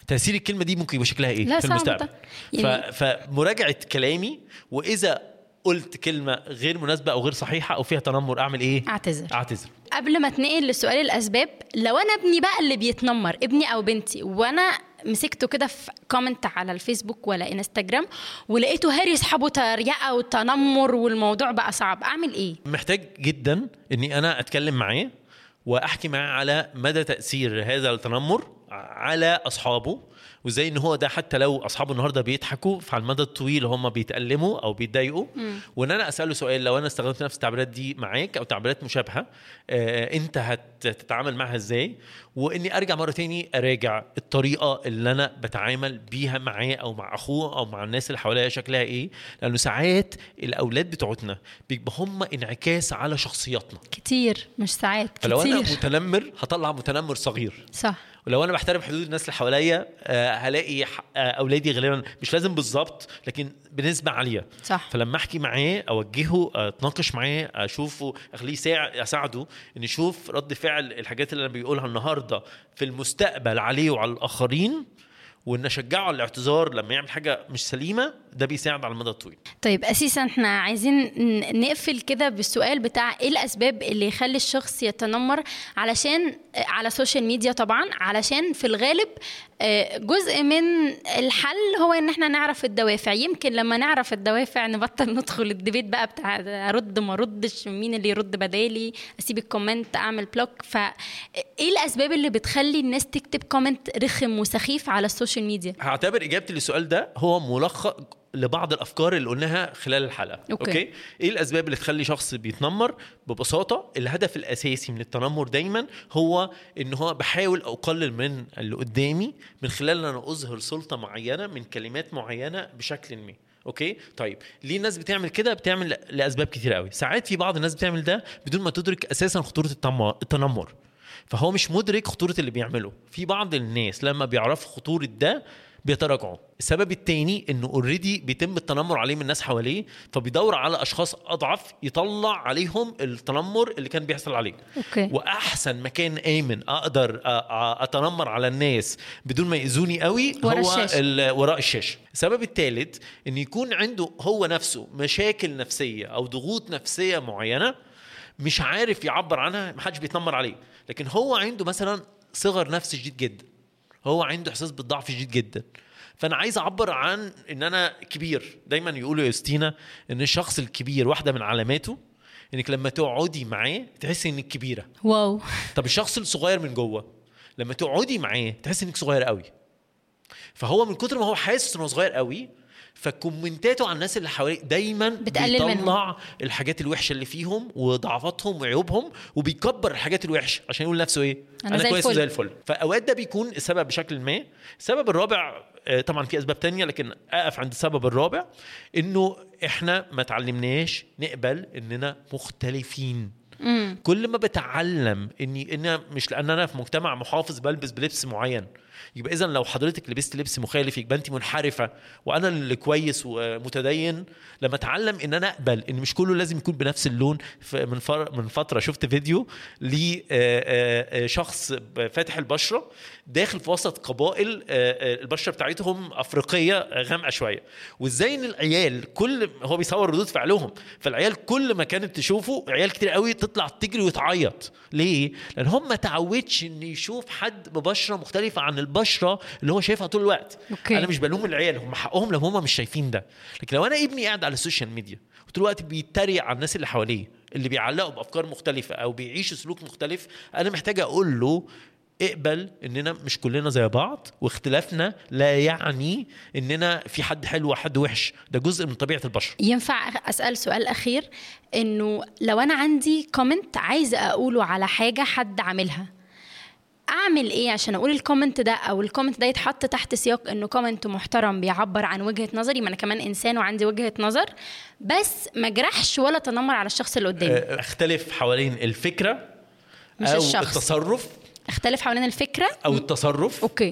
تاثير الكلمه دي ممكن يبقى شكلها ايه لا في صعب المستقبل ده. يعني- ف... فمراجعه كلامي واذا قلت كلمه غير مناسبه او غير صحيحه او فيها تنمر اعمل ايه اعتذر اعتذر قبل ما اتنقل لسؤال الاسباب لو انا ابني بقى اللي بيتنمر ابني او بنتي وانا مسكته كده في كومنت على الفيسبوك ولا انستجرام ولقيته هاري اصحابه تريقه وتنمر والموضوع بقى صعب اعمل ايه محتاج جدا اني انا اتكلم معاه واحكي معاه على مدى تاثير هذا التنمر على اصحابه وازاي ان هو ده حتى لو اصحابه النهارده بيضحكوا فعلى المدى الطويل هم بيتالموا او بيتضايقوا وان انا اساله سؤال لو انا استخدمت نفس التعبيرات دي معاك او تعبيرات مشابهه آه انت هتتعامل معاها ازاي واني ارجع مره تاني اراجع الطريقه اللي انا بتعامل بيها معاه او مع اخوه او مع الناس اللي حواليا شكلها ايه لانه ساعات الاولاد بتوعتنا بيبقى هم انعكاس على شخصياتنا كتير مش ساعات فلو انا كتير متنمر هطلع متنمر صغير صح ولو انا بحترم حدود الناس اللي حواليا آه، هلاقي ح- آه، اولادي غالبا مش لازم بالظبط لكن بنسبه عاليه صح فلما احكي معاه اوجهه اتناقش معاه اشوفه اخليه يساع- اساعده ان يشوف رد فعل الحاجات اللي انا بيقولها النهارده في المستقبل عليه وعلى الاخرين وان اشجعه على الاعتذار لما يعمل حاجه مش سليمه ده بيساعد على المدى الطويل طيب اساسا احنا عايزين ن- نقفل كده بالسؤال بتاع ايه الاسباب اللي يخلي الشخص يتنمر علشان على السوشيال ميديا طبعا علشان في الغالب آه، جزء من الحل هو ان احنا نعرف الدوافع يمكن لما نعرف الدوافع نبطل ندخل الديبيت بقى بتاع ارد ما اردش مين اللي يرد بدالي اسيب الكومنت اعمل بلوك فايه الاسباب اللي بتخلي الناس تكتب كومنت رخم وسخيف على السوشيال ميديا هعتبر اجابتي للسؤال ده هو ملخص لبعض الافكار اللي قلناها خلال الحلقه أوكي. اوكي ايه الاسباب اللي تخلي شخص بيتنمر ببساطه الهدف الاساسي من التنمر دايما هو ان هو بحاول اقلل من اللي قدامي من خلال ان انا اظهر سلطه معينه من كلمات معينه بشكل ما اوكي طيب ليه الناس بتعمل كده بتعمل لاسباب كتير قوي ساعات في بعض الناس بتعمل ده بدون ما تدرك اساسا خطوره التم- التنمر فهو مش مدرك خطوره اللي بيعمله في بعض الناس لما بيعرفوا خطوره ده بيتراجعوا السبب التاني انه اوريدي بيتم التنمر عليه من الناس حواليه فبيدور على اشخاص اضعف يطلع عليهم التنمر اللي كان بيحصل عليه اوكي واحسن مكان امن اقدر أ- أ- اتنمر على الناس بدون ما ياذوني قوي ورا هو الشاشة. ال- وراء الشاشه السبب الثالث ان يكون عنده هو نفسه مشاكل نفسيه او ضغوط نفسيه معينه مش عارف يعبر عنها محدش بيتنمر عليه لكن هو عنده مثلا صغر نفس شديد جدا هو عنده احساس بالضعف شديد جدا فانا عايز اعبر عن ان انا كبير دايما يقولوا يا ستينا ان الشخص الكبير واحده من علاماته انك لما تقعدي معاه تحسي انك كبيره واو طب الشخص الصغير من جوه لما تقعدي معاه تحس انك صغير قوي فهو من كتر ما هو حاسس انه صغير قوي فكومنتاته على الناس اللي حواليه دايما بتقلل منهم. بيطلع الحاجات الوحشه اللي فيهم وضعفاتهم وعيوبهم وبيكبر الحاجات الوحشه عشان يقول لنفسه ايه أنا زي كويس الفل. زي الفل فاوقات ده بيكون السبب بشكل ما السبب الرابع آه، طبعا في اسباب تانية لكن اقف عند السبب الرابع انه احنا ما تعلمناش نقبل اننا مختلفين امم كل ما بتعلم اني انا مش لان انا في مجتمع محافظ بلبس بلبس معين يبقى اذا لو حضرتك لبست لبس مخالف يبقى انت منحرفه وانا اللي كويس ومتدين لما اتعلم ان انا اقبل ان مش كله لازم يكون بنفس اللون ف- من فر- من فتره شفت فيديو لشخص فاتح البشره داخل في وسط قبائل آه، آه، البشره بتاعتهم افريقيه آه، غامقه شويه وازاي ان العيال كل هو بيصور ردود فعلهم فالعيال كل ما كانت تشوفه عيال كتير قوي تطلع تجري وتعيط ليه لان هم ما تعودش ان يشوف حد ببشره مختلفه عن البشره اللي هو شايفها طول الوقت أوكي. انا مش بلوم العيال هم حقهم لو هم مش شايفين ده لكن لو انا ابني قاعد على السوشيال ميديا وطول الوقت بيتريق على الناس اللي حواليه اللي بيعلقوا بافكار مختلفه او بيعيشوا سلوك مختلف انا محتاج اقول له اقبل اننا مش كلنا زي بعض واختلافنا لا يعني اننا في حد حلو وحد وحش ده جزء من طبيعه البشر ينفع اسال سؤال اخير انه لو انا عندي كومنت عايزه اقوله على حاجه حد عاملها اعمل ايه عشان اقول الكومنت ده او الكومنت ده يتحط تحت سياق انه كومنت محترم بيعبر عن وجهه نظري ما انا كمان انسان وعندي وجهه نظر بس ما اجرحش ولا تنمر على الشخص اللي قدامي آه، اختلف حوالين الفكره مش او الشخص. التصرف اختلف حوالين الفكره او التصرف اوكي